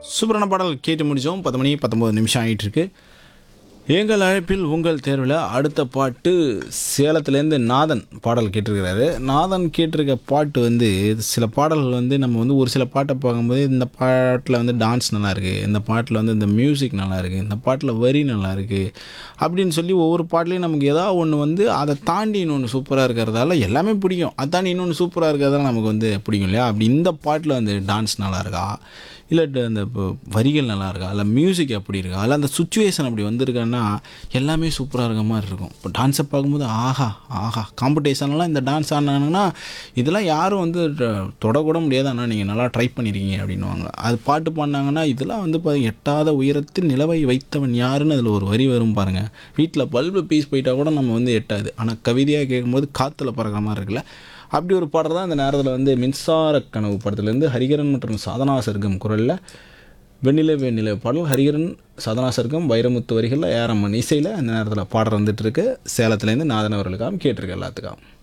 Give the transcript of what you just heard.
சூப்பரான பாடல் கேட்டு முடித்தோம் பத்து மணி பத்தொம்பது நிமிஷம் ஆகிட்டு இருக்கு எங்கள் அழைப்பில் உங்கள் தேர்வில் அடுத்த பாட்டு சேலத்துலேருந்து நாதன் பாடல் கேட்டிருக்கிறாரு நாதன் கேட்டிருக்க பாட்டு வந்து சில பாடல்கள் வந்து நம்ம வந்து ஒரு சில பாட்டை பார்க்கும்போது இந்த பாட்டில் வந்து டான்ஸ் நல்லா இருக்கு இந்த பாட்டில் வந்து இந்த மியூசிக் நல்லா இருக்கு இந்த பாட்டில் வரி நல்லா இருக்கு அப்படின்னு சொல்லி ஒவ்வொரு பாட்டுலேயும் நமக்கு ஏதாவது ஒன்று வந்து அதை தாண்டி இன்னொன்று சூப்பராக இருக்கிறதால எல்லாமே பிடிக்கும் அதை தாண்டி இன்னொன்று சூப்பராக இருக்கிறதால நமக்கு வந்து பிடிக்கும் இல்லையா அப்படி இந்த பாட்டில் வந்து டான்ஸ் நல்லா இருக்கா இல்லை அந்த இப்போ வரிகள் நல்லா இருக்கா இல்லை மியூசிக் அப்படி இருக்கா இல்லை அந்த சுச்சுவேஷன் அப்படி வந்திருக்கான்னா எல்லாமே சூப்பராக இருக்க மாதிரி இருக்கும் இப்போ டான்ஸை பார்க்கும்போது ஆஹா ஆஹா காம்படிஷன்லாம் இந்த டான்ஸ் ஆனாங்கன்னா இதெல்லாம் யாரும் வந்து ட- தொடக்கூட முடியாது ஆனால் நீங்கள் நல்லா ட்ரை பண்ணியிருக்கீங்க அப்படின்னுவாங்க அது பாட்டு பாடினாங்கன்னா இதெல்லாம் வந்து பாருங்க எட்டாத உயரத்தில் நிலவை வைத்தவன் யாருன்னு அதில் ஒரு வரி வரும் பாருங்கள் வீட்டில் பல்பு பீஸ் போயிட்டா கூட நம்ம வந்து எட்டாது ஆனால் கவிதையாக கேட்கும்போது காற்றுல பறக்கிற மாதிரி இருக்குல்ல அப்படி ஒரு பாடல் தான் இந்த நேரத்தில் வந்து மின்சார கனவு படத்துலேருந்து ஹரிகரன் மற்றும் சாதனா சர்க்கம் குரலில் வெண்ணிலை வெண்ணிலை பாடல் ஹரிகரன் சாதனா சர்க்கம் வைரமுத்து வரிகளில் ஏரம்மன் இசையில் இந்த நேரத்தில் பாடல் வந்துட்டு இருக்கு சேலத்துலேருந்து நாதன் அவர்களுக்காக கேட்டிருக்கு எல்லாத்துக்காகவும்